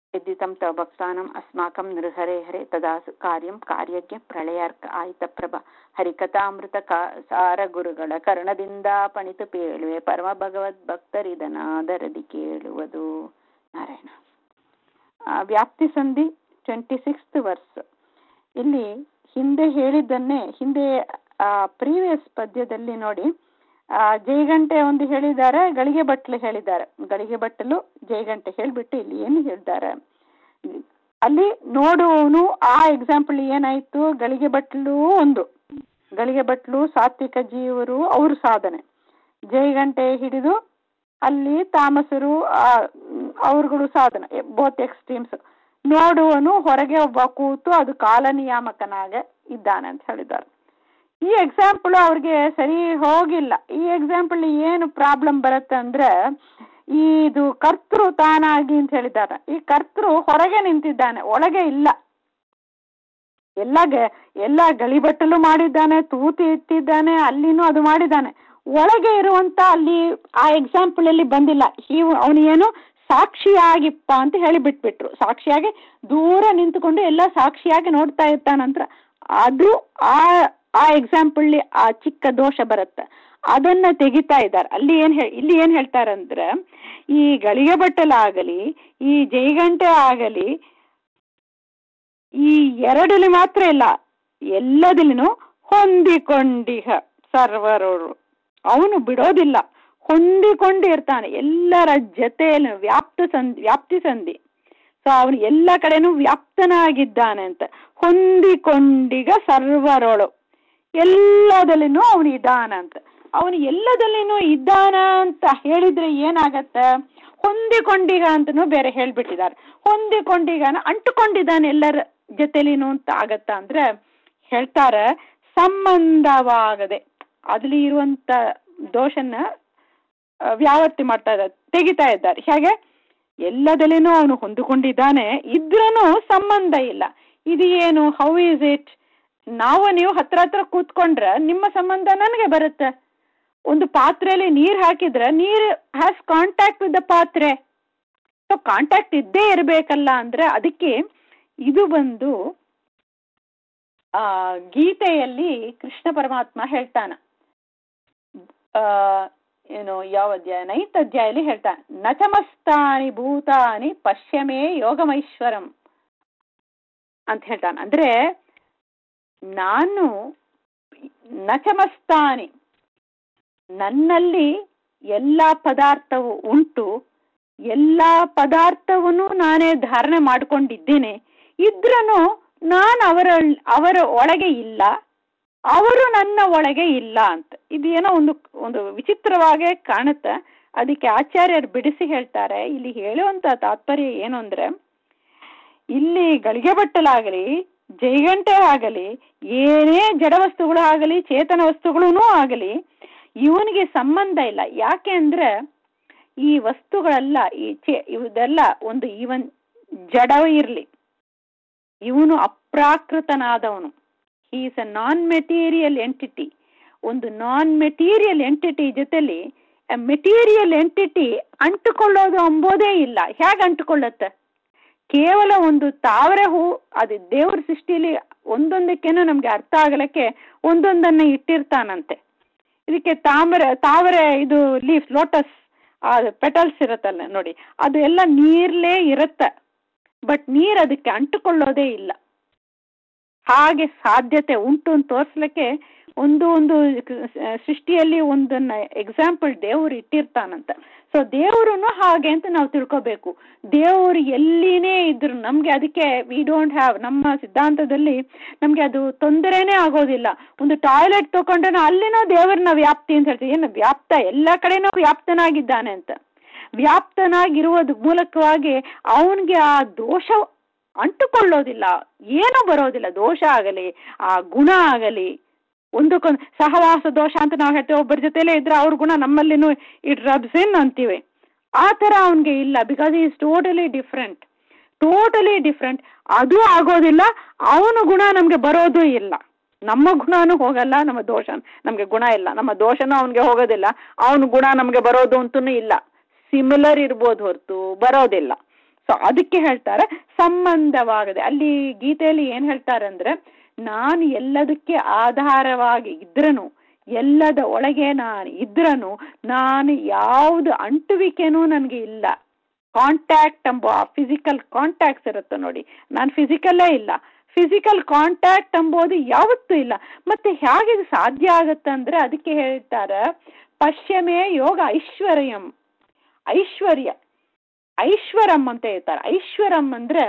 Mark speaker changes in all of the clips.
Speaker 1: यद्धितं तव भक्तानाम् अस्माकं नृहरे हरे तदा ಕಾರ್ಯಂ ಕಾರ್ಯಜ್ಞ ಪ್ರಳಯಾರ್ಕ ಆಯಿತ ಪ್ರಭ ಹರಿಕಥಾಮೃತ ಕಾ ಸಾರ ಗುರುಗಳ ಕರ್ಣದಿಂದ ಪಣಿತು ಪೇಳುವೆ ಪರಮ ಭಗವದ್ ಭಕ್ತರಿದನಾದರದಿ ಕೇಳುವುದು ನಾರಾಯಣ ವ್ಯಾಪ್ತಿ ಸಂಧಿ ಟ್ವೆಂಟಿ ಸಿಕ್ಸ್ತ್ ವರ್ಸ್ ಇಲ್ಲಿ ಹಿಂದೆ ಹೇಳಿದ್ದನ್ನೇ ಹಿಂದೆ ಪ್ರೀವಿಯಸ್ ಪದ್ಯದಲ್ಲಿ ನೋಡಿ ಜೈಗಂಟೆ ಒಂದು ಹೇಳಿದ್ದಾರೆ ಗಳಿಗೆ ಬಟ್ಲು ಹೇಳಿದ್ದಾರೆ ಗಳಿಗೆ ಬಟ್ಟಲು ಜೈಗಂಟೆ ಹೇಳಿಬಿಟ್ಟು ಇಲ್ಲಿ ಏನು ಹೇಳಿದ್ದಾರೆ ಅಲ್ಲಿ ನೋಡುವವನು ಆ ಎಕ್ಸಾಂಪಲ್ ಏನಾಯ್ತು ಗಳಿಗೆ ಬಟ್ಲು ಒಂದು ಗಳಿಗೆ ಬಟ್ಲು ಸಾತ್ವಿಕ ಜೀವರು ಅವ್ರ ಸಾಧನೆ ಜೈಗಂಟೆ ಹಿಡಿದು ಅಲ್ಲಿ ತಾಮಸರು ಅವ್ರುಗಳು ಸಾಧನೆ ಬೋತ್ ಎಕ್ಸ್ಟ್ರೀಮ್ಸ್ ನೋಡುವನು ಹೊರಗೆ ಒಬ್ಬ ಕೂತು ಅದು ಕಾಲನಿಯಾಮಕನಾಗ ಇದ್ದಾನೆ ಅಂತ ಹೇಳಿದ್ದಾರೆ ಈ ಎಕ್ಸಾಂಪಲ್ ಅವ್ರಿಗೆ ಸರಿ ಹೋಗಿಲ್ಲ ಈ ಎಕ್ಸಾಂಪಲ್ ಏನು ಪ್ರಾಬ್ಲಮ್ ಬರುತ್ತೆ ಅಂದ್ರೆ ಇದು ಕರ್ತೃ ತಾನಾಗಿ ಅಂತ ಹೇಳಿದ್ದಾರೆ ಈ ಕರ್ತೃ ಹೊರಗೆ ನಿಂತಿದ್ದಾನೆ ಒಳಗೆ ಇಲ್ಲ ಎಲ್ಲ ಎಲ್ಲ ಗಳಿಬಟ್ಟಲು ಮಾಡಿದ್ದಾನೆ ತೂತಿ ಇಟ್ಟಿದ್ದಾನೆ ಅಲ್ಲಿನೂ ಅದು ಮಾಡಿದ್ದಾನೆ ಒಳಗೆ ಇರುವಂತ ಅಲ್ಲಿ ಆ ಎಕ್ಸಾಂಪಲ್ ಅಲ್ಲಿ ಬಂದಿಲ್ಲ ಇವು ಅವನು ಏನು ಸಾಕ್ಷಿಯಾಗಿಪ್ಪ ಅಂತ ಹೇಳಿ ಬಿಟ್ಬಿಟ್ರು ಸಾಕ್ಷಿಯಾಗಿ ದೂರ ನಿಂತುಕೊಂಡು ಎಲ್ಲ ಸಾಕ್ಷಿಯಾಗಿ ನೋಡ್ತಾ ಇರ್ತಾನಂತ್ರ ಅದು ಆ ಆ ಎಕ್ಸಾಂಪಲ್ ಆ ಚಿಕ್ಕ ದೋಷ ಬರುತ್ತೆ ಅದನ್ನ ತೆಗಿತಾ ಇದ್ದಾರೆ ಅಲ್ಲಿ ಏನ್ ಹೇಳಿ ಇಲ್ಲಿ ಏನ್ ಹೇಳ್ತಾರಂದ್ರೆ ಈ ಗಳಿಗೆ ಬಟ್ಟಲಾಗಲಿ ಈ ಜೈಗಂಟೆ ಆಗಲಿ ಈ ಎರಡಲ್ಲಿ ಮಾತ್ರ ಇಲ್ಲ ಎಲ್ಲದಲ್ಲಿನೂ ಹೊಂದಿಕೊಂಡಿಹ ಸರ್ವರವರು ಅವನು ಬಿಡೋದಿಲ್ಲ ಹೊಂದಿಕೊಂಡಿರ್ತಾನೆ ಎಲ್ಲರ ಜೊತೆಯಲ್ಲಿ ವ್ಯಾಪ್ತ ಸಂಧಿ ವ್ಯಾಪ್ತಿ ಸಂಧಿ ಸೊ ಅವನು ಎಲ್ಲ ಕಡೆನೂ ವ್ಯಾಪ್ತನಾಗಿದ್ದಾನೆ ಅಂತ ಹೊಂದಿಕೊಂಡಿಗ ಸರ್ವರೊಳು ಎಲ್ಲದಲ್ಲಿನೂ ಅವನು ಇದ್ದಾನ ಅಂತ ಅವನು ಎಲ್ಲದಲ್ಲಿನೂ ಇದ್ದಾನ ಅಂತ ಹೇಳಿದ್ರೆ ಏನಾಗತ್ತೆ ಹೊಂದಿಕೊಂಡಿಗ ಅಂತನೂ ಬೇರೆ ಹೇಳ್ಬಿಟ್ಟಿದ್ದಾರೆ ಹೊಂದಿಕೊಂಡಿಗಾನ ಅಂಟುಕೊಂಡಿದ್ದಾನೆ ಎಲ್ಲರ ಜೊತೆಲಿನೂ ಅಂತ ಆಗತ್ತ ಅಂದ್ರೆ ಹೇಳ್ತಾರೆ ಸಂಬಂಧವಾಗದೆ ಅದ್ರಲ್ಲಿ ಇರುವಂತ ದೋಷನ ವ್ಯಾವರ್ತಿ ಮಾಡ್ತಾ ಇದ್ದಾರೆ ತೆಗಿತಾ ಇದ್ದಾರೆ ಹೇಗೆ ಎಲ್ಲದಲ್ಲಿನೂ ಅವನು ಹೊಂದಿಕೊಂಡಿದ್ದಾನೆ ಇದ್ರೂ ಸಂಬಂಧ ಇಲ್ಲ ಇದು ಏನು ಹೌ ಈಸ್ ಇಟ್ ನಾವು ನೀವು ಹತ್ರ ಹತ್ರ ಕೂತ್ಕೊಂಡ್ರೆ ನಿಮ್ಮ ಸಂಬಂಧ ನನಗೆ ಬರುತ್ತೆ ಒಂದು ಪಾತ್ರೆಯಲ್ಲಿ ನೀರು ಹಾಕಿದ್ರೆ ನೀರು ಹ್ಯಾಸ್ ಕಾಂಟ್ಯಾಕ್ಟ್ ವಿತ್ ದ ಪಾತ್ರೆ ಸೊ ಕಾಂಟ್ಯಾಕ್ಟ್ ಇದ್ದೇ ಇರಬೇಕಲ್ಲ ಅಂದ್ರೆ ಅದಕ್ಕೆ ಇದು ಬಂದು ಆ ಗೀತೆಯಲ್ಲಿ ಕೃಷ್ಣ ಪರಮಾತ್ಮ ಹೇಳ್ತಾನ ಏನು ಯಾವ ಅಧ್ಯಾಯ ನೈತ್ ಅಧ್ಯಾಯಲ್ಲಿ ಹೇಳ್ತಾನೆ ನಚಮಸ್ತಾನಿ ಭೂತಾನಿ ಪಶ್ಯಮೇ ಯೋಗಮೈಶ್ವರಂ ಅಂತ ಹೇಳ್ತಾನೆ ಅಂದ್ರೆ ನಾನು ನಚಮಸ್ತಾನಿ ನನ್ನಲ್ಲಿ ಎಲ್ಲ ಪದಾರ್ಥವು ಉಂಟು ಎಲ್ಲ ಪದಾರ್ಥವನ್ನು ನಾನೇ ಧಾರಣೆ ಮಾಡಿಕೊಂಡಿದ್ದೇನೆ ಇದ್ರೂ ನಾನು ಅವರ ಅವರ ಒಳಗೆ ಇಲ್ಲ ಅವರು ನನ್ನ ಒಳಗೆ ಇಲ್ಲ ಅಂತ ಇದು ಏನೋ ಒಂದು ಒಂದು ವಿಚಿತ್ರವಾಗೇ ಕಾಣುತ್ತೆ ಅದಕ್ಕೆ ಆಚಾರ್ಯರು ಬಿಡಿಸಿ ಹೇಳ್ತಾರೆ ಇಲ್ಲಿ ಹೇಳುವಂತ ತಾತ್ಪರ್ಯ ಏನು ಅಂದ್ರೆ ಇಲ್ಲಿ ಗಳಿಗೆ ಬಟ್ಟಲಾಗಲಿ ಜೈಗಂಟೆ ಆಗಲಿ ಏನೇ ಜಡ ವಸ್ತುಗಳು ಆಗಲಿ ಚೇತನ ವಸ್ತುಗಳೂ ಆಗಲಿ ಇವನಿಗೆ ಸಂಬಂಧ ಇಲ್ಲ ಯಾಕೆ ಅಂದ್ರೆ ಈ ವಸ್ತುಗಳೆಲ್ಲ ಈ ಚೇ ಇದೆಲ್ಲ ಒಂದು ಇವನ್ ಜಡ ಇರಲಿ ಇವನು ಅಪ್ರಾಕೃತನಾದವನು he is a non material entity ಒಂದು ನಾನ್ ಮೆಟೀರಿಯಲ್ ಎಂಟಿಟಿ ಜೊತೆಲಿ ಮೆಟೀರಿಯಲ್ ಎಂಟಿಟಿ ಅಂಟುಕೊಳ್ಳೋದು ಅಂಬೋದೇ ಇಲ್ಲ ಹೇಗೆ ಅಂಟುಕೊಳ್ಳುತ್ತೆ ಕೇವಲ ಒಂದು ತಾವರೆ ಹೂ ಅದು ದೇವ್ರ ಸೃಷ್ಟಿಲಿ ಒಂದೊಂದಕ್ಕೇನೋ ನಮ್ಗೆ ಅರ್ಥ ಆಗಲಿಕ್ಕೆ ಒಂದೊಂದನ್ನ ಇಟ್ಟಿರ್ತಾನಂತೆ ಇದಕ್ಕೆ ತಾಮರೆ ತಾವರೆ ಇದು ಲೀಫ್ ಲೋಟಸ್ ಪೆಟಲ್ಸ್ ಇರುತ್ತಲ್ಲ ನೋಡಿ ಅದು ಎಲ್ಲ ನೀರ್ಲೇ ಇರುತ್ತೆ ಬಟ್ ನೀರು ಅದಕ್ಕೆ ಅಂಟುಕೊಳ್ಳೋದೇ ಇಲ್ಲ ಹಾಗೆ ಸಾಧ್ಯತೆ ಉಂಟು ಅಂತ ತೋರಿಸ್ಲಿಕ್ಕೆ ಒಂದು ಒಂದು ಸೃಷ್ಟಿಯಲ್ಲಿ ಒಂದನ್ನ ಎಕ್ಸಾಂಪಲ್ ದೇವರು ಇಟ್ಟಿರ್ತಾನಂತ ಸೊ ದೇವರು ಹಾಗೆ ಅಂತ ನಾವು ತಿಳ್ಕೋಬೇಕು ದೇವರು ಎಲ್ಲಿನೇ ಇದ್ರು ನಮ್ಗೆ ಅದಕ್ಕೆ ವಿ ಡೋಂಟ್ ಹ್ಯಾವ್ ನಮ್ಮ ಸಿದ್ಧಾಂತದಲ್ಲಿ ನಮ್ಗೆ ಅದು ತೊಂದರೆನೇ ಆಗೋದಿಲ್ಲ ಒಂದು ಟಾಯ್ಲೆಟ್ ತಗೊಂಡ್ರೆ ಅಲ್ಲಿನೂ ದೇವರನ್ನ ವ್ಯಾಪ್ತಿ ಅಂತ ಹೇಳ್ತೀವಿ ಏನು ವ್ಯಾಪ್ತ ಎಲ್ಲ ಕಡೆನೂ ವ್ಯಾಪ್ತನಾಗಿದ್ದಾನೆ ಅಂತ ವ್ಯಾಪ್ತನಾಗಿರುವುದ ಮೂಲಕವಾಗಿ ಅವನಿಗೆ ಆ ದೋಷ ಅಂಟುಕೊಳ್ಳೋದಿಲ್ಲ ಏನೂ ಬರೋದಿಲ್ಲ ದೋಷ ಆಗಲಿ ಆ ಗುಣ ಆಗಲಿ ಒಂದಕ್ಕೊಂದು ಸಹವಾಸ ದೋಷ ಅಂತ ನಾವು ಹೇಳ್ತೇವೆ ಒಬ್ಬರ ಜೊತೆಲೇ ಇದ್ರೆ ಅವ್ರ ಗುಣ ನಮ್ಮಲ್ಲಿನೂ ಇಟ್ ರಬ್ಸ್ ಇನ್ ಅಂತೀವಿ ಆ ಥರ ಅವನಿಗೆ ಇಲ್ಲ because is totally different totally different ಅದು ಆಗೋದಿಲ್ಲ ಅವನ ಗುಣ ನಮಗೆ ಬರೋದು ಇಲ್ಲ ನಮ್ಮ ಗುಣನೂ ಹೋಗಲ್ಲ ನಮ್ಮ ದೋಷ ನಮಗೆ ಗುಣ ಇಲ್ಲ ನಮ್ಮ ದೋಷನೂ ಅವನಿಗೆ ಹೋಗೋದಿಲ್ಲ ಅವನ ಗುಣ ನಮಗೆ ಬರೋದು ಅಂತೂ ಇಲ್ಲ ಸಿಮಿಲರ್ ಇರ್ಬೋದು ಹೊರತು ಬರೋದಿಲ್ಲ ಸೊ ಅದಕ್ಕೆ ಹೇಳ್ತಾರೆ ಸಂಬಂಧವಾಗದೆ ಅಲ್ಲಿ ಗೀತೆಯಲ್ಲಿ ಏನ್ ಹೇಳ್ತಾರೆ ಅಂದ್ರೆ ನಾನು ಎಲ್ಲದಕ್ಕೆ ಆಧಾರವಾಗಿ ಇದ್ರನು ಎಲ್ಲದ ಒಳಗೆ ನಾನು ಇದ್ರನು ನಾನು ಯಾವುದು ಅಂಟುವಿಕೆನೂ ನನಗೆ ಇಲ್ಲ ಕಾಂಟ್ಯಾಕ್ಟ್ ಎಂಬ ಫಿಸಿಕಲ್ ಕಾಂಟ್ಯಾಕ್ಟ್ಸ್ ಇರುತ್ತೆ ನೋಡಿ ನಾನು ಫಿಸಿಕಲ್ಲೇ ಇಲ್ಲ ಫಿಸಿಕಲ್ ಕಾಂಟ್ಯಾಕ್ಟ್ ಎಂಬುದು ಯಾವತ್ತೂ ಇಲ್ಲ ಮತ್ತೆ ಹೇಗೆ ಇದು ಸಾಧ್ಯ ಆಗತ್ತೆ ಅಂದ್ರೆ ಅದಕ್ಕೆ ಹೇಳ್ತಾರೆ ಪಶ್ಚಿಮೇ ಯೋಗ ಐಶ್ವರ್ಯಂ ಐಶ್ವರ್ಯ ಐಶ್ವರಂ ಅಂತ ಹೇಳ್ತಾರೆ ಐಶ್ವರಂ ಅಂದ್ರೆ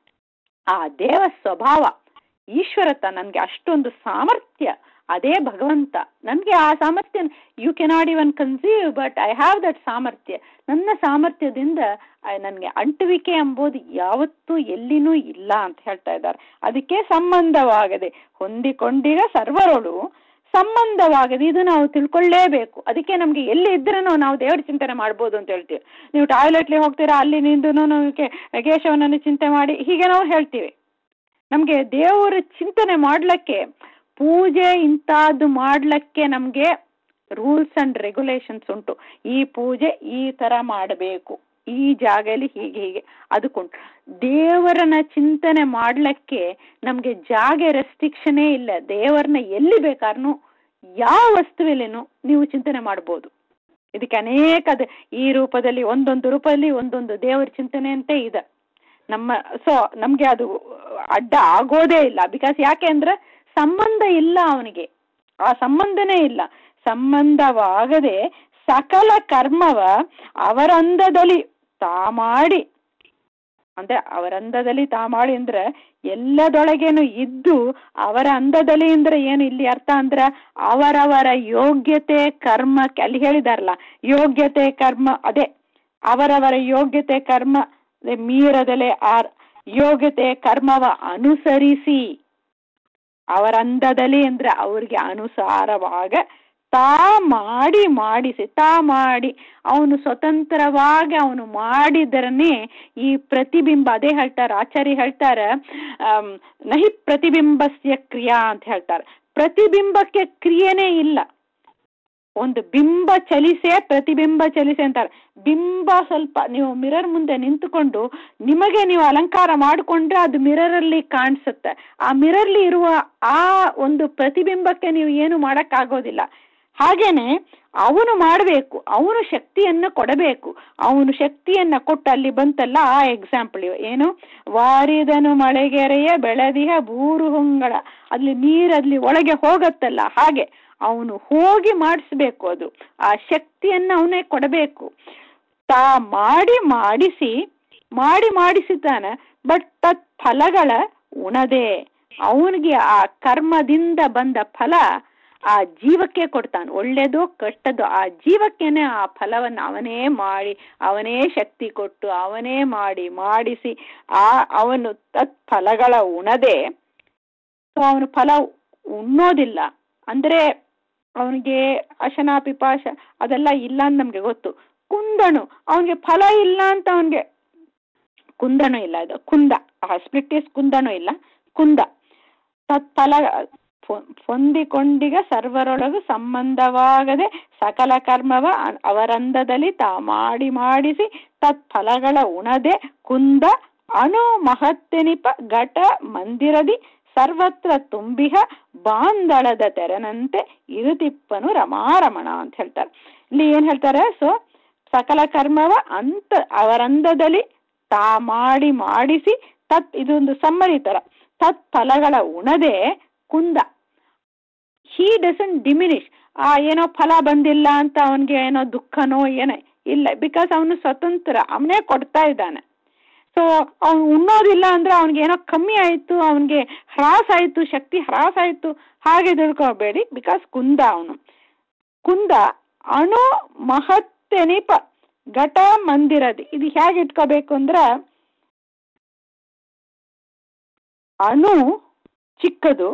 Speaker 1: ಆ ದೇವ ಸ್ವಭಾವ ಈಶ್ವರತ ನನಗೆ ಅಷ್ಟೊಂದು ಸಾಮರ್ಥ್ಯ ಅದೇ ಭಗವಂತ ನನಗೆ ಆ ಸಾಮರ್ಥ್ಯ you cannot even conceive but I have that ಸಾಮರ್ಥ್ಯ ನನ್ನ ಸಾಮರ್ಥ್ಯದಿಂದ ನನಗೆ ಅಂಟುವಿಕೆ ಎಂಬುದು ಯಾವತ್ತೂ ಎಲ್ಲಿನೂ ಇಲ್ಲ ಅಂತ ಹೇಳ್ತಾ ಇದ್ದಾರೆ ಅದಕ್ಕೆ ಸಂಬಂಧವಾಗದೆ ಹೊಂದಿಕೊಂಡಿಗ ಸರ್ವರೊಳು ಸಂಬಂಧವಾಗದೆ ಇದು ನಾವು ತಿಳ್ಕೊಳ್ಳೇಬೇಕು ಅದಕ್ಕೆ ನಮಗೆ ಎಲ್ಲಿ ಇದ್ರೂ ನಾವು ದೇವರ ಚಿಂತನೆ ಮಾಡ್ಬೋದು ಅಂತ ಹೇಳ್ತೀವಿ ನೀವು ಟಾಯ್ಲೆಟ್ಲಿ ಹೋಗ್ತೀರಾ ಅಲ್ಲಿ ನಿಂದು ಕೇಶವನನ್ನು ಚಿಂತೆ ಮಾಡಿ ಹೀಗೆ ನಾವು ಹೇಳ್ತೀವಿ ನಮಗೆ ದೇವರ ಚಿಂತನೆ ಮಾಡ್ಲಿಕ್ಕೆ ಪೂಜೆ ಇಂಥದ್ದು ಮಾಡ್ಲಿಕ್ಕೆ ನಮಗೆ ರೂಲ್ಸ್ ಅಂಡ್ ರೆಗ್ಯುಲೇಷನ್ಸ್ ಉಂಟು ಈ ಪೂಜೆ ಈ ತರ ಮಾಡಬೇಕು ಈ ಜಾಗದಲ್ಲಿ ಹೀಗೆ ಹೀಗೆ ಅದಕ್ಕುಂಟು ದೇವರನ್ನ ಚಿಂತನೆ ಮಾಡ್ಲಿಕ್ಕೆ ನಮಗೆ ಜಾಗ ರೆಸ್ಟ್ರಿಕ್ಷನೇ ಇಲ್ಲ ದೇವರನ್ನ ಎಲ್ಲಿ ಬೇಕಾದ್ರೂ ಯಾವ ವಸ್ತುವಿಲೇನು ನೀವು ಚಿಂತನೆ ಮಾಡ್ಬೋದು ಇದಕ್ಕೆ ಅನೇಕ ಈ ರೂಪದಲ್ಲಿ ಒಂದೊಂದು ರೂಪದಲ್ಲಿ ಒಂದೊಂದು ದೇವರ ಚಿಂತನೆ ಅಂತ ಇದೆ ನಮ್ಮ ಸೊ ನಮ್ಗೆ ಅದು ಅಡ್ಡ ಆಗೋದೇ ಇಲ್ಲ ಬಿಕಾಸ್ ಯಾಕೆ ಅಂದ್ರೆ ಸಂಬಂಧ ಇಲ್ಲ ಅವನಿಗೆ ಆ ಸಂಬಂಧನೇ ಇಲ್ಲ ಸಂಬಂಧವಾಗದೆ ಸಕಲ ಕರ್ಮವ ಅವರಂದದಲ್ಲಿ ತಾ ಮಾಡಿ ಅಂದ್ರೆ ಅವರ ಅಂದದಲ್ಲಿ ತಾ ಮಾಡಿ ಅಂದ್ರೆ ಎಲ್ಲದೊಳಗೇನು ಇದ್ದು ಅವರ ಅಂದದಲ್ಲಿ ಅಂದ್ರೆ ಏನು ಇಲ್ಲಿ ಅರ್ಥ ಅಂದ್ರ ಅವರವರ ಯೋಗ್ಯತೆ ಕರ್ಮಕ್ಕೆ ಅಲ್ಲಿ ಹೇಳಿದಾರಲ್ಲ ಯೋಗ್ಯತೆ ಕರ್ಮ ಅದೇ ಅವರವರ ಯೋಗ್ಯತೆ ಕರ್ಮ ಮೀರದಲೆ ಆ ಯೋಗ್ಯತೆ ಕರ್ಮವ ಅನುಸರಿಸಿ ಅವರಂದದಲ್ಲಿ ಅಂದ್ರೆ ಅವ್ರಿಗೆ ಅನುಸಾರವಾಗ ತಾ ಮಾಡಿ ಮಾಡಿಸಿ ತಾ ಮಾಡಿ ಅವನು ಸ್ವತಂತ್ರವಾಗಿ ಅವನು ಮಾಡಿದರನೇ ಈ ಪ್ರತಿಬಿಂಬ ಅದೇ ಹೇಳ್ತಾರೆ ಆಚಾರ್ಯ ಹೇಳ್ತಾರೆ ನಹಿ ಪ್ರತಿಬಿಂಬಸ್ಯ ಕ್ರಿಯಾ ಅಂತ ಹೇಳ್ತಾರೆ ಪ್ರತಿಬಿಂಬಕ್ಕೆ ಕ್ರಿಯೆನೇ ಇಲ್ಲ ಒಂದು ಬಿಂಬ ಚಲಿಸೆ ಪ್ರತಿಬಿಂಬ ಚಲಿಸೆ ಅಂತಾರೆ ಬಿಂಬ ಸ್ವಲ್ಪ ನೀವು ಮಿರರ್ ಮುಂದೆ ನಿಂತುಕೊಂಡು ನಿಮಗೆ ನೀವು ಅಲಂಕಾರ ಮಾಡಿಕೊಂಡ್ರೆ ಅದು ಮಿರರಲ್ಲಿ ಕಾಣಿಸುತ್ತೆ ಆ ಮಿರರ್ಲಿ ಇರುವ ಆ ಒಂದು ಪ್ರತಿಬಿಂಬಕ್ಕೆ ನೀವು ಏನು ಮಾಡೋಕ್ಕಾಗೋದಿಲ್ಲ ಹಾಗೇನೆ ಅವನು ಮಾಡಬೇಕು ಅವನು ಶಕ್ತಿಯನ್ನ ಕೊಡಬೇಕು ಅವನು ಶಕ್ತಿಯನ್ನ ಕೊಟ್ಟು ಅಲ್ಲಿ ಬಂತಲ್ಲ ಆ ಎಕ್ಸಾಂಪಲ್ ಏನು ವಾರಿದನು ಮಳೆಗೆರೆಯ ಬೆಳದಿಹ ಬೂರು ಹೊಂಗಳ ಅಲ್ಲಿ ನೀರಲ್ಲಿ ಒಳಗೆ ಹೋಗತ್ತಲ್ಲ ಹಾಗೆ ಅವನು ಹೋಗಿ ಮಾಡಿಸ್ಬೇಕು ಅದು ಆ ಶಕ್ತಿಯನ್ನ ಅವನೇ ಕೊಡಬೇಕು ತಾ ಮಾಡಿ ಮಾಡಿಸಿ ಮಾಡಿ ಮಾಡಿಸಿದ್ದಾನೆ ಬಟ್ ತತ್ ಫಲಗಳ ಉಣದೆ ಅವನಿಗೆ ಆ ಕರ್ಮದಿಂದ ಬಂದ ಫಲ ಆ ಜೀವಕ್ಕೆ ಕೊಡ್ತಾನೆ ಒಳ್ಳೇದು ಕೆಟ್ಟದ್ದು ಆ ಜೀವಕ್ಕೇನೆ ಆ ಫಲವನ್ನು ಅವನೇ ಮಾಡಿ ಅವನೇ ಶಕ್ತಿ ಕೊಟ್ಟು ಅವನೇ ಮಾಡಿ ಮಾಡಿಸಿ ಆ ಅವನು ತತ್ ಫಲಗಳ ಉಣದೆ ಸೊ ಅವನು ಫಲ ಉಣ್ಣೋದಿಲ್ಲ ಅಂದ್ರೆ ಅವನಿಗೆ ಅಶನ ಪಿಪಾಶ ಅದೆಲ್ಲ ಇಲ್ಲ ಅಂತ ನಮ್ಗೆ ಗೊತ್ತು ಕುಂದಣು ಅವನಿಗೆ ಫಲ ಇಲ್ಲ ಅಂತ ಅವನಿಗೆ ಕುಂದಣು ಇಲ್ಲ ಇದು ಕುಂದ ಸ್ಪ್ಲಿಟ್ಟಿಸ್ ಕುಂದಣು ಇಲ್ಲ ಕುಂದ ತತ್ಫಲ ಹೊಂದಿಕೊಂಡಿಗ ಸರ್ವರೊಳಗು ಸಂಬಂಧವಾಗದೆ ಸಕಲ ಕರ್ಮವ ಅವರಂದದಲ್ಲಿ ತಾ ಮಾಡಿ ಮಾಡಿಸಿ ತತ್ಫಲಗಳ ಉಣದೆ ಕುಂದ ಅಣು ಮಹತ್ತೆನಿಪ ಘಟ ಮಂದಿರದಿ ಸರ್ವತ್ರ ತುಂಬಿಹ ಬಾಂದಳದ ತೆರನಂತೆ ಇರುತಿಪ್ಪನು ರಮಾರಮಣ ಅಂತ ಹೇಳ್ತಾರೆ ಇಲ್ಲಿ ಏನ್ ಹೇಳ್ತಾರೆ ಸೊ ಸಕಲ ಕರ್ಮವ ಅಂತ ಅವರಂದದಲ್ಲಿ ತಾ ಮಾಡಿ ಮಾಡಿಸಿ ತತ್ ಇದೊಂದು ಸಮ್ಮರಿ ತರ ತತ್ ಫಲಗಳ ಉಣದೆ ಕುಂದ ಹೀ ಡಸನ್ ಡಿಮಿನಿಷ್ ಆ ಏನೋ ಫಲ ಬಂದಿಲ್ಲ ಅಂತ ಅವನಿಗೆ ಏನೋ ದುಃಖನೋ ಏನೋ ಇಲ್ಲ ಬಿಕಾಸ್ ಅವನು ಸ್ವತಂತ್ರ ಅವನೇ ಕೊಡ್ತಾ ಇದ್ದಾನೆ ಸೊ ಅವ್ನು ಉಣ್ಣೋದಿಲ್ಲ ಅಂದ್ರೆ ಅವ್ನಿಗೆ ಏನೋ ಕಮ್ಮಿ ಆಯಿತು ಅವನಿಗೆ ಹ್ರಾಸ್ ಆಯಿತು ಶಕ್ತಿ ಹ್ರಾಸ್ ಆಯಿತು ಹಾಗೆ ತಿಳ್ಕೊಬೇಡಿ ಬಿಕಾಸ್ ಕುಂದ ಅವನು ಕುಂದ ಅಣು ಮಹತ್ತೆನಿಪ ಘಟ ಮಂದಿರದಿ ಇದು ಹೇಗೆ ಇಟ್ಕೋಬೇಕು ಅಂದ್ರೆ ಅಣು ಚಿಕ್ಕದು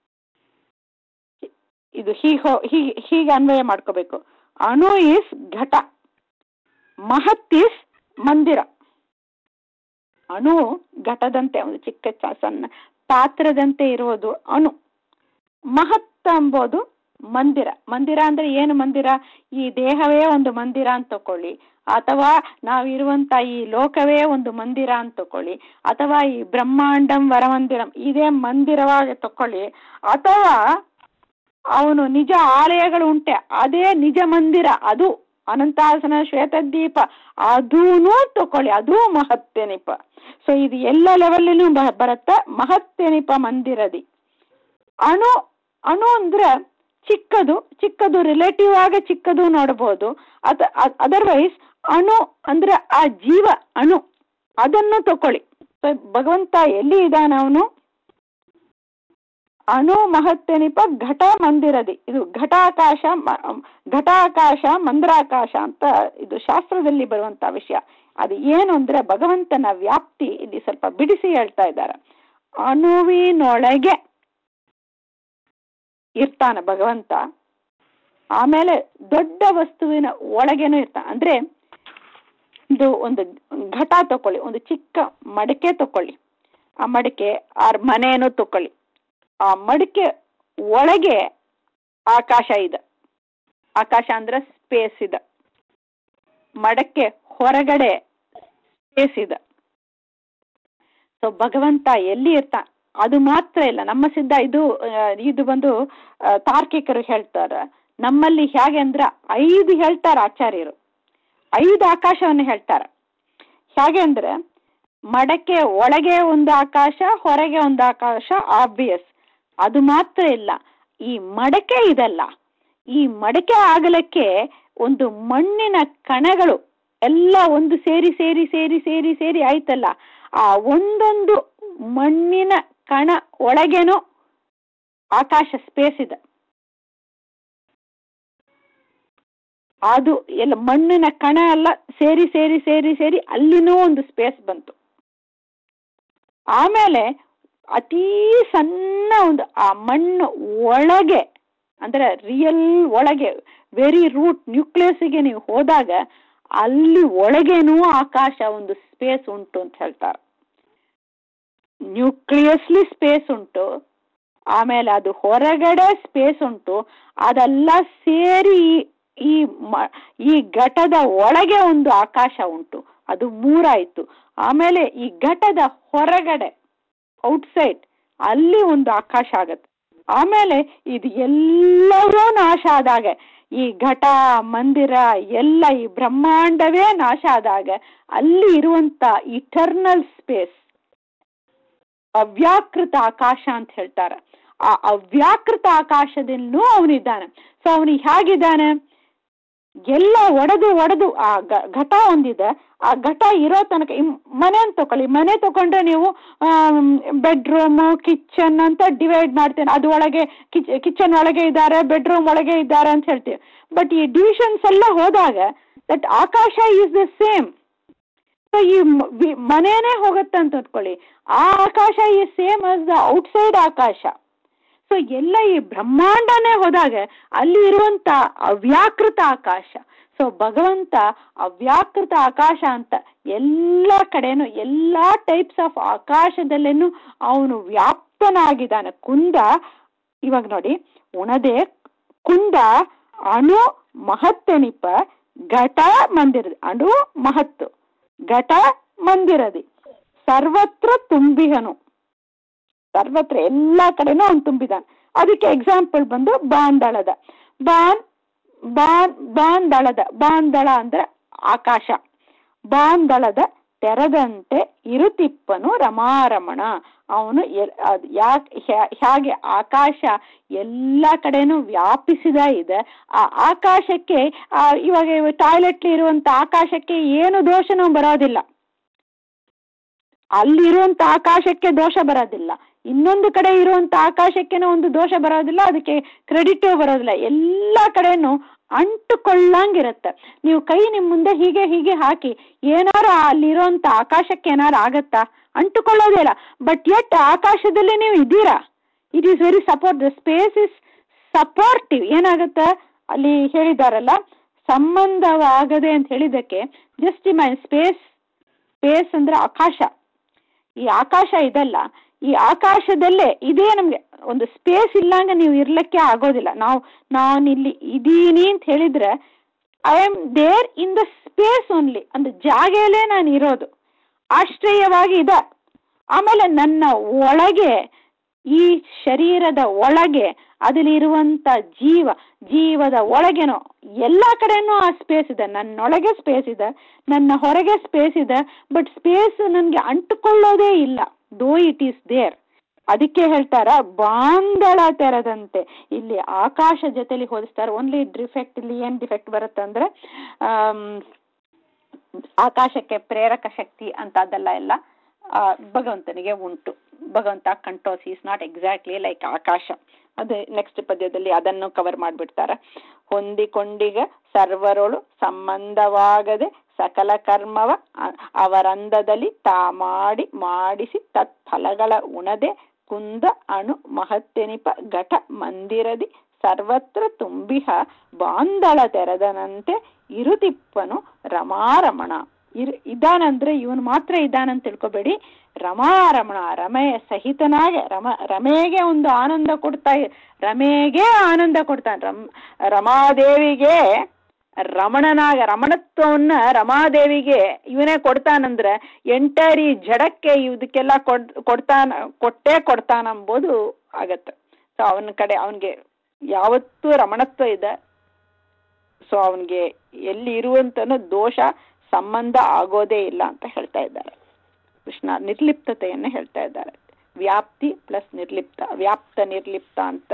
Speaker 1: ಇದು ಹೀಗೆ ಹೀಗೆ ಹೀಗೆ ಅನ್ವಯ ಮಾಡ್ಕೋಬೇಕು ಅಣು ಈಸ್ ಘಟ ಮಹತ್ ಈಸ್ ಮಂದಿರ ಅಣು ಘಟದಂತೆ ಒಂದು ಚಿಕ್ಕ ಸಣ್ಣ ಪಾತ್ರದಂತೆ ಇರುವುದು ಅಣು ಮಹತ್ ಎಂಬುದು ಮಂದಿರ ಮಂದಿರ ಅಂದ್ರೆ ಏನು ಮಂದಿರ ಈ ದೇಹವೇ ಒಂದು ಮಂದಿರ ಅಂತ ತಕೊಳ್ಳಿ ಅಥವಾ ನಾವಿರುವಂತ ಈ ಲೋಕವೇ ಒಂದು ಮಂದಿರ ಅಂತ ತಕೊಳ್ಳಿ ಅಥವಾ ಈ ಬ್ರಹ್ಮಾಂಡಂ ವರಮಂದಿರಂ ಇದೇ ಮಂದಿರವಾಗಿ ತಕೊಳ್ಳಿ ಅಥವಾ ಅವನು ನಿಜ ಆಲಯಗಳು ಉಂಟೆ ಅದೇ ನಿಜ ಮಂದಿರ ಅದು ಅನಂತಾಸನ ಶ್ವೇತದೀಪ ಅದೂನು ತಕೊಳ್ಳಿ ಅದೂ ಮಹತ್ತೆನಿಪ ಸೊ ಇದು ಎಲ್ಲ ಲೆವೆಲ್ಲಿನೂ ಬರುತ್ತ ಮಹತ್ತೆನಿಪ ಮಂದಿರದಿ ಅಣು ಅಣು ಅಂದ್ರೆ ಚಿಕ್ಕದು ಚಿಕ್ಕದು ರಿಲೇಟಿವ್ ಆಗಿ ಚಿಕ್ಕದು ನೋಡ್ಬೋದು ಅದ ಅದರ್ವೈಸ್ ಅಣು ಅಂದ್ರೆ ಆ ಜೀವ ಅಣು ಅದನ್ನು ತಕೊಳ್ಳಿ ಭಗವಂತ ಎಲ್ಲಿ ಇದ್ದಾನ ಅವನು ಅಣು ಮಹತ್ತೆನಿಪ ಘಟ ಮಂದಿರದಿ ಇದು ಘಟಾಕಾಶ ಘಟಾಕಾಶ ಮಂದ್ರಾಕಾಶ ಅಂತ ಇದು ಶಾಸ್ತ್ರದಲ್ಲಿ ಬರುವಂತ ವಿಷಯ ಅದು ಏನು ಅಂದ್ರೆ ಭಗವಂತನ ವ್ಯಾಪ್ತಿ ಇಲ್ಲಿ ಸ್ವಲ್ಪ ಬಿಡಿಸಿ ಹೇಳ್ತಾ ಇದ್ದಾರೆ ಅಣುವಿನೊಳಗೆ ಇರ್ತಾನೆ ಭಗವಂತ ಆಮೇಲೆ ದೊಡ್ಡ ವಸ್ತುವಿನ ಒಳಗೇನು ಇರ್ತಾನೆ ಅಂದ್ರೆ ಇದು ಒಂದು ಘಟ ತಕೊಳ್ಳಿ ಒಂದು ಚಿಕ್ಕ ಮಡಿಕೆ ತಕೊಳ್ಳಿ ಆ ಮಡಿಕೆ ಆ ಮನೆಯನ್ನು ತಕೊಳ್ಳಿ ಆ ಮಡಿಕೆ ಒಳಗೆ ಆಕಾಶ ಇದೆ ಆಕಾಶ ಅಂದ್ರೆ ಸ್ಪೇಸ್ ಇದೆ ಮಡಕೆ ಹೊರಗಡೆ ಸ್ಪೇಸ್ ಇದೆ ಸೊ ಭಗವಂತ ಎಲ್ಲಿ ಇರ್ತಾ ಅದು ಮಾತ್ರ ಇಲ್ಲ ನಮ್ಮ ಸಿದ್ಧ ಇದು ಇದು ಬಂದು ತಾರ್ಕಿಕರು ಹೇಳ್ತಾರೆ ನಮ್ಮಲ್ಲಿ ಹೇಗೆ ಅಂದ್ರೆ ಐದು ಹೇಳ್ತಾರೆ ಆಚಾರ್ಯರು ಐದು ಆಕಾಶವನ್ನು ಹೇಳ್ತಾರೆ ಹೇಗೆ ಅಂದ್ರೆ ಮಡಕೆ ಒಳಗೆ ಒಂದು ಆಕಾಶ ಹೊರಗೆ ಒಂದು ಆಕಾಶ ಆಬ್ವಿಯಸ್ ಅದು ಮಾತ್ರ ಇಲ್ಲ ಈ ಮಡಕೆ ಇದಲ್ಲ ಈ ಮಡಕೆ ಆಗಲಿಕ್ಕೆ ಒಂದು ಮಣ್ಣಿನ ಕಣಗಳು ಎಲ್ಲ ಒಂದು ಸೇರಿ ಸೇರಿ ಸೇರಿ ಸೇರಿ ಸೇರಿ ಆಯ್ತಲ್ಲ ಆ ಒಂದೊಂದು ಮಣ್ಣಿನ ಕಣ ಒಳಗೇನೋ ಆಕಾಶ ಸ್ಪೇಸ್ ಇದೆ ಅದು ಎಲ್ಲ ಮಣ್ಣಿನ ಕಣ ಎಲ್ಲ ಸೇರಿ ಸೇರಿ ಸೇರಿ ಸೇರಿ ಅಲ್ಲಿನೂ ಒಂದು ಸ್ಪೇಸ್ ಬಂತು ಆಮೇಲೆ ಅತೀ ಸಣ್ಣ ಒಂದು ಆ ಮಣ್ಣು ಒಳಗೆ ಅಂದ್ರೆ ರಿಯಲ್ ಒಳಗೆ ವೆರಿ ರೂಟ್ ನ್ಯೂಕ್ಲಿಯಸ್ಗೆ ನೀವು ಹೋದಾಗ ಅಲ್ಲಿ ಒಳಗೇನೂ ಆಕಾಶ ಒಂದು ಸ್ಪೇಸ್ ಉಂಟು ಅಂತ ಹೇಳ್ತಾರೆ ನ್ಯೂಕ್ಲಿಯಸ್ಲಿ ಸ್ಪೇಸ್ ಉಂಟು ಆಮೇಲೆ ಅದು ಹೊರಗಡೆ ಸ್ಪೇಸ್ ಉಂಟು ಅದೆಲ್ಲ ಸೇರಿ ಈ ಈ ಘಟದ ಒಳಗೆ ಒಂದು ಆಕಾಶ ಉಂಟು ಅದು ಮೂರಾಯ್ತು ಆಮೇಲೆ ಈ ಘಟದ ಹೊರಗಡೆ ಔಟ್ಸೈಡ್ ಅಲ್ಲಿ ಒಂದು ಆಕಾಶ ಆಗತ್ತೆ ಆಮೇಲೆ ಇದು ಎಲ್ಲವೂ ನಾಶ ಆದಾಗ ಈ ಘಟ ಮಂದಿರ ಎಲ್ಲ ಈ ಬ್ರಹ್ಮಾಂಡವೇ ನಾಶ ಆದಾಗ ಅಲ್ಲಿ ಇರುವಂತ ಇಟರ್ನಲ್ ಸ್ಪೇಸ್ ಅವ್ಯಾಕೃತ ಆಕಾಶ ಅಂತ ಹೇಳ್ತಾರೆ ಆ ಅವ್ಯಾಕೃತ ಆಕಾಶದಲ್ಲೂ ಅವನಿದ್ದಾನೆ ಸೊ ಅವನಿಗೆ ಹೇಗಿದ್ದಾನೆ ಎಲ್ಲ ಒಡೆದು ಒಡೆದು ಆ ಘಟ ಒಂದಿದೆ ಆ ಘಟ ಇರೋ ತನಕ ಮನೆ ಅಂತ ತಗೊಳ್ಳಿ ಮನೆ ತಗೊಂಡ್ರೆ ನೀವು ಬೆಡ್ರೂಮು ಕಿಚನ್ ಅಂತ ಡಿವೈಡ್ ಮಾಡ್ತೇನೆ ಅದು ಒಳಗೆ ಕಿಚನ್ ಒಳಗೆ ಇದ್ದಾರೆ ಬೆಡ್ರೂಮ್ ಒಳಗೆ ಇದ್ದಾರೆ ಅಂತ ಹೇಳ್ತೀವಿ ಬಟ್ ಈ ಡಿವಿಷನ್ಸ್ ಎಲ್ಲ ಹೋದಾಗ ದಟ್ ಆಕಾಶ ಈಸ್ ದ ಸೇಮ್ ಸೊ ಈ ಮನೇನೆ ಹೋಗುತ್ತೆ ಅಂತ ಅಂದ್ಕೊಳ್ಳಿ ಆ ಆಕಾಶ ಈ ಸೇಮ್ ಆಸ್ ದ ಔಟ್ಸೈಡ್ ಆಕಾಶ ಸೊ ಎಲ್ಲ ಈ ಬ್ರಹ್ಮಾಂಡನೇ ಹೋದಾಗ ಅಲ್ಲಿ ಇರುವಂತ ಅವ್ಯಾಕೃತ ಆಕಾಶ ಸೊ ಭಗವಂತ ಅವ್ಯಾಕೃತ ಆಕಾಶ ಅಂತ ಎಲ್ಲ ಕಡೆನೂ ಎಲ್ಲ ಟೈಪ್ಸ್ ಆಫ್ ಆಕಾಶದಲ್ಲೇನು ಅವನು ವ್ಯಾಪ್ತನಾಗಿದ್ದಾನೆ ಕುಂದ ಇವಾಗ ನೋಡಿ ಉಣದೆ ಕುಂದ ಅಣು ಮಹತ್ತೆನಿಪ ಘಟ ಮಂದಿರ ಅಣು ಮಹತ್ತು ಘಟ ಮಂದಿರದಿ ಸರ್ವತ್ರ ತುಂಬಿಹನು ಸರ್ವತ್ರ ಎಲ್ಲ ಕಡೆನೂ ಅವನು ತುಂಬಿದಾನೆ ಅದಕ್ಕೆ ಎಕ್ಸಾಂಪಲ್ ಬಂದು ಬಾಂದಳದ ಬಾನ್ ಬಾನ್ ಬಾಂದಳದ ಬಾಂದಳ ಅಂದ್ರೆ ಆಕಾಶ ಬಾಂದಳದ ತೆರದಂತೆ ಇರುತಿಪ್ಪನು ರಮಾರಮಣ ಅವನು ಯಾಕೆ ಹೇಗೆ ಆಕಾಶ ಎಲ್ಲ ಕಡೆನೂ ವ್ಯಾಪಿಸಿದ ಇದೆ ಆ ಆಕಾಶಕ್ಕೆ ಇವಾಗ ಟಾಯ್ಲೆಟ್ ಇರುವಂತ ಆಕಾಶಕ್ಕೆ ಏನು ದೋಷನೂ ಬರೋದಿಲ್ಲ ಅಲ್ಲಿರುವಂತ ಆಕಾಶಕ್ಕೆ ದೋಷ ಬರೋದಿಲ್ಲ ಇನ್ನೊಂದು ಕಡೆ ಇರುವಂತ ಆಕಾಶಕ್ಕೇನೋ ಒಂದು ದೋಷ ಬರೋದಿಲ್ಲ ಅದಕ್ಕೆ ಕ್ರೆಡಿಟೇ ಬರೋದಿಲ್ಲ ಎಲ್ಲ ಕಡೆನೂ ಅಂಟುಕೊಳ್ಳಂಗಿರುತ್ತೆ ನೀವು ಕೈ ನಿಮ್ಮ ಮುಂದೆ ಹೀಗೆ ಹೀಗೆ ಹಾಕಿ ಏನಾರು ಅಲ್ಲಿರುವಂತ ಆಕಾಶಕ್ಕೆ ಏನಾರು ಆಗತ್ತಾ ಅಂಟುಕೊಳ್ಳೋದೇ ಇಲ್ಲ ಬಟ್ ಎಟ್ ಆಕಾಶದಲ್ಲಿ ನೀವು ಇದ್ದೀರಾ it is very support the space is supportive ಏನಾಗುತ್ತೆ ಅಲ್ಲಿ ಹೇಳಿದಾರಲ್ಲ ಸಂಬಂಧವಾಗದೆ ಅಂತ ಹೇಳಿದ್ದಕ್ಕೆ ಜಸ್ಟ್ ಮೈ ಸ್ಪೇಸ್ ಸ್ಪೇಸ್ ಅಂದ್ರೆ ಆಕಾಶ ಈ ಆಕಾಶ ಇದಲ್ಲ ಈ ಆಕಾಶದಲ್ಲೇ ಇದೇ ನಮ್ಗೆ ಒಂದು ಸ್ಪೇಸ್ ಇಲ್ಲಂಗ ನೀವು ಇರ್ಲಿಕ್ಕೆ ಆಗೋದಿಲ್ಲ ನಾವು ನಾನಿಲ್ಲಿ ಇದ್ದೀನಿ ಅಂತ ಹೇಳಿದ್ರೆ I am there in the space only ಒಂದು ಜಾಗೆಯಲ್ಲೇ ನಾನು ಇರೋದು ಆಶ್ರಯವಾಗಿ ಇದೆ ಆಮೇಲೆ ನನ್ನ ಒಳಗೆ ಈ ಶರೀರದ ಒಳಗೆ ಅದರಲ್ಲಿರುವಂತ ಜೀವ ಜೀವದ ಒಳಗೇನೋ ಎಲ್ಲ ಕಡೆನೂ ಆ ಸ್ಪೇಸ್ ಇದೆ ನನ್ನೊಳಗೆ ಸ್ಪೇಸ್ ಇದೆ ನನ್ನ ಹೊರಗೆ ಸ್ಪೇಸ್ ಇದೆ ಬಟ್ ಸ್ಪೇಸ್ ನನಗೆ ಅಂಟುಕೊಳ್ಳೋದೇ ಇಲ್ಲ ದೋ ಇಟ್ ಈಸ್ ದೇರ್ ಅದಕ್ಕೆ ಹೇಳ್ತಾರ ಬಾಂದಳ ತೆರೆದಂತೆ ಇಲ್ಲಿ ಆಕಾಶ ಜೊತೆಲಿ ಹೋಲಿಸ್ತಾರೆ ಓನ್ಲಿ ಡಿಫೆಕ್ಟ್ ಇಲ್ಲಿ ಏನ್ ಡಿಫೆಕ್ಟ್ ಬರುತ್ತೆ ಅಂದ್ರೆ ಆಕಾಶಕ್ಕೆ ಪ್ರೇರಕ ಶಕ್ತಿ ಅಂತ ಅದೆಲ್ಲ ಎಲ್ಲ ಭಗವಂತನಿಗೆ ಉಂಟು ಭಗವಂತ controls is not exactly like ಆಕಾಶ ಅದು ನೆಕ್ಸ್ಟ್ ಪದ್ಯದಲ್ಲಿ ಅದನ್ನು ಕವರ್ ಮಾಡಿಬಿಡ್ತಾರೆ ಹೊಂದಿಕೊಂಡಿಗ ಸರ್ವರೊಳು ಸಂಬಂಧವಾಗದೆ ಸಕಲ ಕರ್ಮವ ಅವರಂದದಲ್ಲಿ ತಾ ಮಾಡಿ ಮಾಡಿಸಿ ತತ್ಫಲಗಳ ಉಣದೆ ಕುಂದ ಅಣು ಮಹತ್ತೆನಿಪ ಘಟ ಮಂದಿರದಿ ಸರ್ವತ್ರ ತುಂಬಿಹ ಬಾಂದಳ ತೆರೆದನಂತೆ ಇರುತಿಪ್ಪನು ರಮಾರಮಣ ಇರ್ ಇದಾನಂದ್ರೆ ಇವನು ಮಾತ್ರ ಇದಾನಂತ ತಿಳ್ಕೊಬೇಡಿ ರಮಾರಮಣ ರಮೆಯ ಸಹಿತನಾಗೆ ರಮ ರಮೆಗೆ ಒಂದು ಆನಂದ ಕೊಡ್ತಾ ರಮೆಗೆ ಆನಂದ ಕೊಡ್ತಾನೆ ರಮ್ ರಮಾದೇವಿಗೆ ರಮಣನಾಗ ರಮಣತ್ವವನ್ನ ರಮಾದೇವಿಗೆ ಇವನೇ ಕೊಡ್ತಾನಂದ್ರೆ ಎಂಟರ್ ಈ ಜಡಕ್ಕೆ ಇದಕ್ಕೆಲ್ಲ ಕೊಡ್ ಕೊಡ್ತಾನ ಕೊಟ್ಟೇ ಕೊಡ್ತಾನಂಬೋದು ಆಗತ್ತೆ ಸೊ ಅವನ ಕಡೆ ಅವನಿಗೆ ಯಾವತ್ತೂ ರಮಣತ್ವ ಇದೆ ಸೊ ಅವನಿಗೆ ಎಲ್ಲಿ ಇರುವಂತನೂ ದೋಷ ಸಂಬಂಧ ಆಗೋದೇ ಇಲ್ಲ ಅಂತ ಹೇಳ್ತಾ ಇದ್ದಾರೆ ಕೃಷ್ಣ ನಿರ್ಲಿಪ್ತತೆಯನ್ನ ಹೇಳ್ತಾ ಇದ್ದಾರೆ ವ್ಯಾಪ್ತಿ ಪ್ಲಸ್ ನಿರ್ಲಿಪ್ತ ವ್ಯಾಪ್ತ ನಿರ್ಲಿಪ್ತ ಅಂತ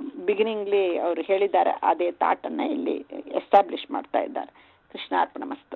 Speaker 1: ಬಿಗಿನಿಂಗ್ಲಿ ಅವರು ಹೇಳಿದ್ದಾರೆ ಅದೇ ತಾಟನ್ನ ಇಲ್ಲಿ ಎಸ್ಟಾಬ್ಲಿಷ್ ಮಾಡ್ತಾ ಇದ್ದಾರೆ ಕೃಷ್ಣಾರ್ಪಣ ಮಸ್ತು